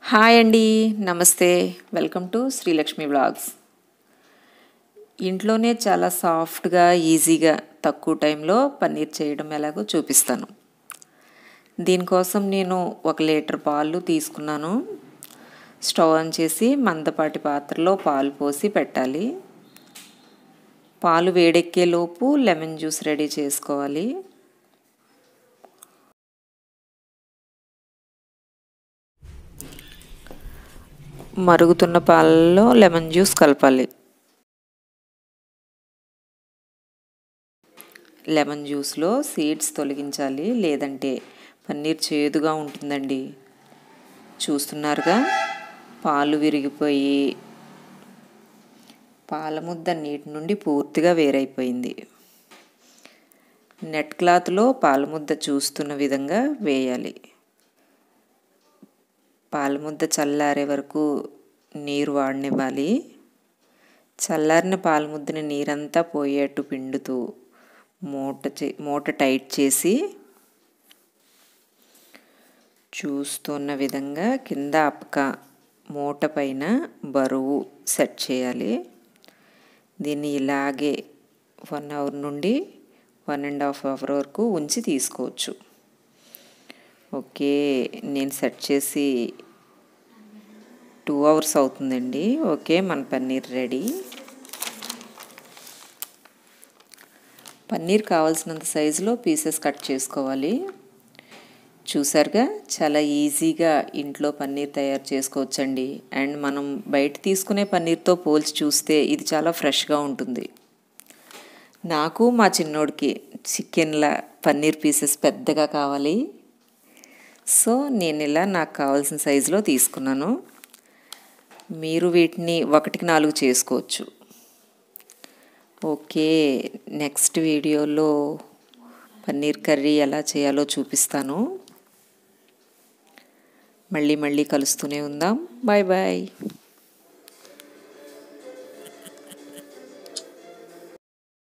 hi అండి నమస్తే welcome to Srilakshmi blogs ఇంట్లోనే చాలా సాఫ్ట్గా ఈజీగా తక్కువ టైంలో పన్నీర్ చేయడం ఎలాగో చూపిస్తాను దీనికోసం నేను ఒక లీటర్ పాలు తీసుకున్నాను స్టవ్ ఆన్ చేసి మందపాటి పాత్రలో పాలు పోసి పెట్టాలి పాలు వేడెక్కే లోపు లెమన్ జ్యూస్ రెడీ చేసుకోవాలి మరుగుతున్న పాలలో లెమన్ జ్యూస్ కలపాలి లెమన్ జ్యూస్లో సీడ్స్ తొలగించాలి లేదంటే పన్నీర్ చేదుగా ఉంటుందండి చూస్తున్నారుగా పాలు విరిగిపోయి పాల ముద్ద నీటి నుండి పూర్తిగా వేరైపోయింది నెట్ క్లాత్లో పాల ముద్ద చూస్తున్న విధంగా వేయాలి పాల ముద్ద చల్లారే వరకు నీరు వాడనివ్వాలి చల్లారిన పాల ముద్దని నీరంతా పోయేట్టు పిండుతూ మూట చే మూట టైట్ చేసి చూస్తున్న విధంగా కింద అపక మూట పైన బరువు సెట్ చేయాలి దీన్ని ఇలాగే వన్ అవర్ నుండి వన్ అండ్ హాఫ్ అవర్ వరకు ఉంచి తీసుకోవచ్చు ఓకే నేను సెట్ చేసి టూ అవర్స్ అవుతుందండి ఓకే మన పన్నీర్ రెడీ పన్నీర్ కావాల్సినంత సైజులో పీసెస్ కట్ చేసుకోవాలి చూసారుగా చాలా ఈజీగా ఇంట్లో పన్నీర్ తయారు చేసుకోవచ్చండి అండ్ మనం బయట తీసుకునే పన్నీర్తో పోల్చి చూస్తే ఇది చాలా ఫ్రెష్గా ఉంటుంది నాకు మా చిన్నోడికి చికెన్ల పన్నీర్ పీసెస్ పెద్దగా కావాలి సో నేను ఇలా నాకు కావాల్సిన సైజులో తీసుకున్నాను మీరు వీటిని ఒకటికి నాలుగు చేసుకోవచ్చు ఓకే నెక్స్ట్ వీడియోలో పన్నీర్ కర్రీ ఎలా చేయాలో చూపిస్తాను మళ్ళీ మళ్ళీ కలుస్తూనే ఉందాం బాయ్ బాయ్